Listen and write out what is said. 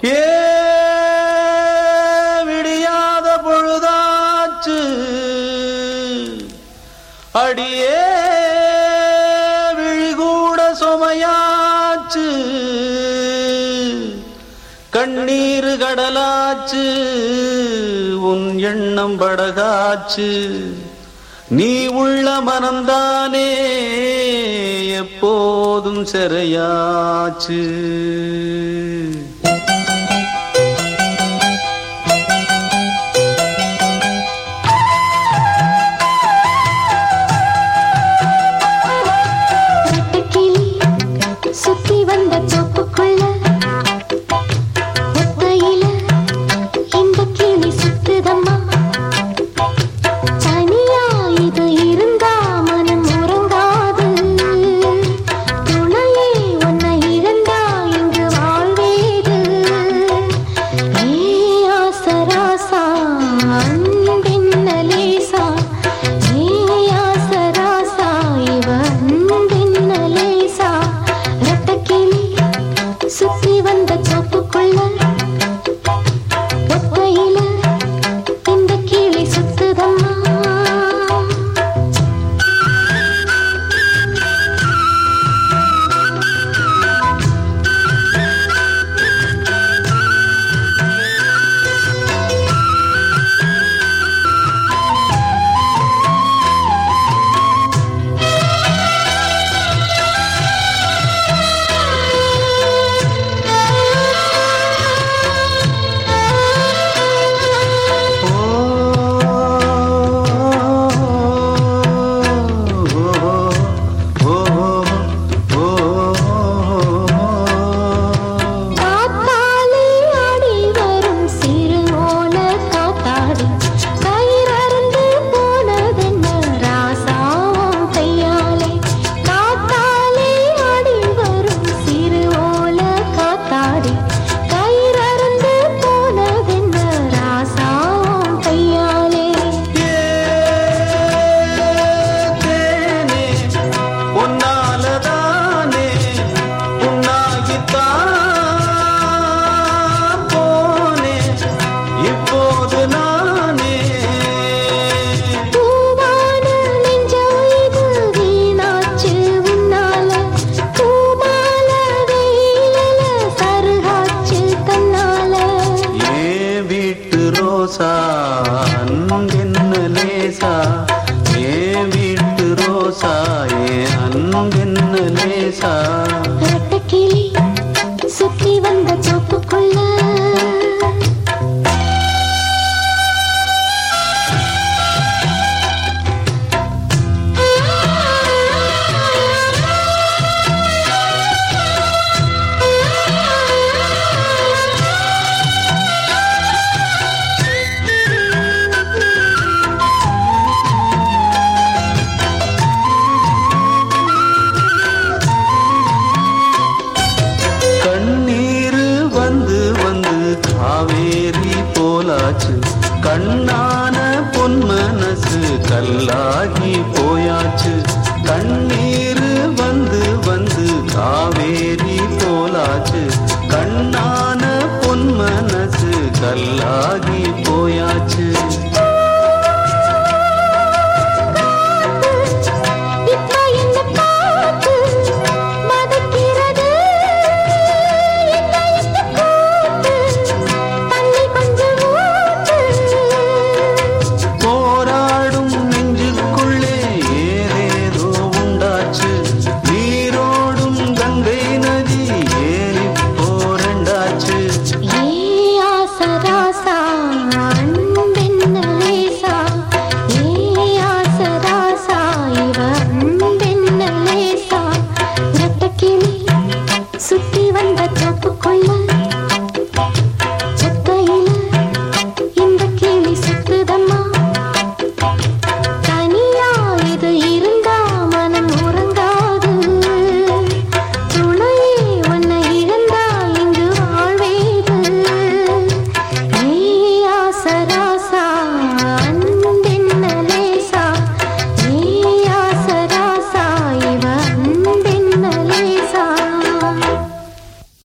ஏ விடியாத பொழுதாச்சு அடியே விழிகூட சுமையாச்சு கண்ணீர் கடலாச்சு உன் எண்ணம் படகாச்சு நீ உள்ள மனம்தானே எப்போதும் சிறையாச்சு வெட்டுக்கிளி சுத்தி வந்த தோப்புக்குள்ள ஒத்தையில இந்த கிளி சுத்துதம்மா தனியா இது இருந்தா மனம் உறங்காது துணையே உன்னை இருந்தா இங்கு வாழ்வேது ஏ ஆசராசா அன்பின் லேசா ஏ ஆசராசா இவ அன்பின் லேசா ரெட்டக்கிளி சுத்தி வந்த தோப்புக்குள்ள ஒத்தையில இந்த கிளி சுத்துதம்மா காத்தாலே ஆடி வரும் சிறு ஓல காத்தாடி கயிறறுந்து போனதென்ன ராசாவும் கையாலே காத்தாலே ஆடி வரும் சிறு ஓல காத்தாடி கயிறறுந்து போனதென்ன ராசாவும் கையாலே தேனே உன்னாலதானே உன்னாகித்தான் போனே இப்போது நானே பூவான நெஞ்சாயுது வீணாச்சு உன்னால பூமால வெயிலல சருகாச்சு தன்னால ஏ வீட்டு ரோசா அன்பென்ன லேசா ஏ வீட்டு ரோசா ஏ அன்பென்ன லேசா ரெட்டக்கிளி சுத்தி வந்த தோப்புக்குள்ள கண்ணீர் வந்து வந்து காவேரி போலாச்சு கண்ணான பொன் மனசு கல்லாகி